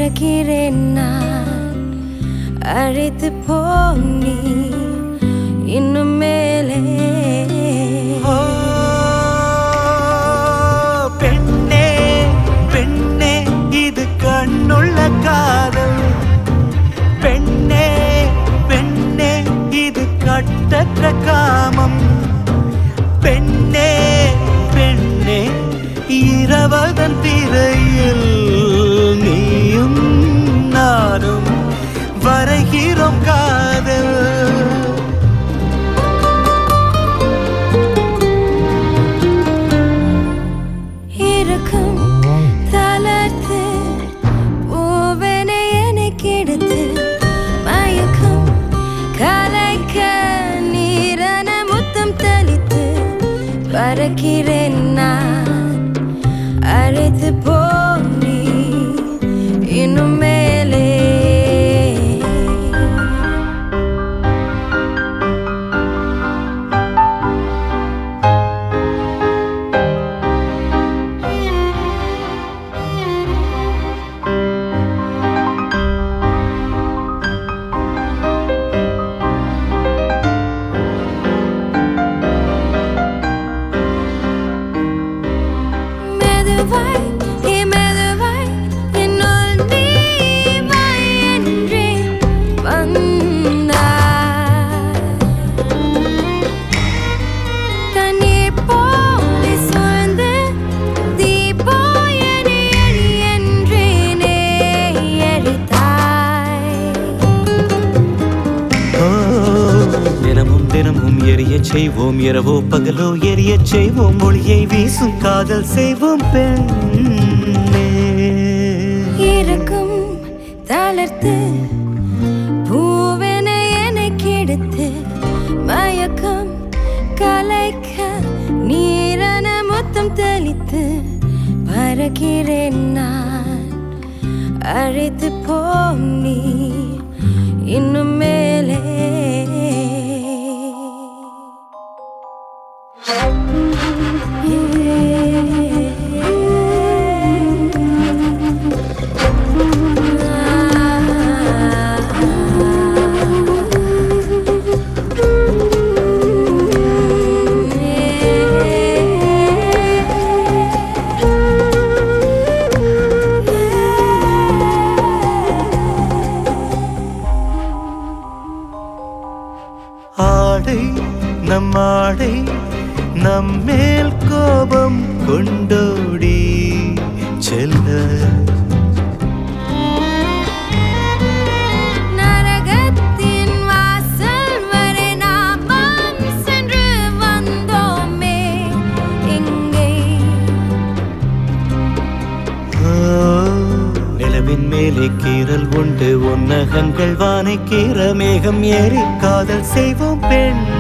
பறக்கிறேன் நான் அழைத்து போனி இன்னும் மேலே ஓ, பெண்ணே பெண்ணே இது கண்ணுள்ள காதல் பெண்ணே பெண்ணே இது கட்டற்ற காமம் பெண்ணே பெண்ணே இரவதன் திரையில் நீயும் நானும் வரைகிறோம் காதல் இருக்கும் தளர்த்து பூவனை எனக்கு எடுத்து மயக்கும் கலைக்க நீரன முத்தம் தெளித்து பறக்கிறேன் நான் அழைத்து போனி இன்னும் மேலே மெதுவாய் நீ மெதுவாய் என்னுள் நீ வா என்றே வந்தாய் தண்ணீர் போலே சூழ்ந்து தீபோயனே எரி என்றேனே எரித்தாய் ஓ, தினமும் தினமும் எரியச் செய்வோம் இரவோ பகலோ எரியச் செய்வோம் ஒளியை வீசும் காதல் செய்வோம் பெண்ணே இருக்கும் தளர்த்து பூவென எனக்கு எடுத்து மயக்கம் கலைக்க நீரன முத்தம் தெளித்து பறக்கிறேன் நான் அழைத்து போம் நீ இன்னும் மேலே ஆடை நம் ஆடை நம்மேல் கோபம் கொண்டோடி செல்ல நரகத்தின் வாசல் வரை நாம் சென்று வந்தோமே இங்கே ஓ, நிலவின் மேலே கீறல் உண்டு உன்னகங்கள் வானை கீற மேகம் ஏறி காதல் செய்வோம் பெண்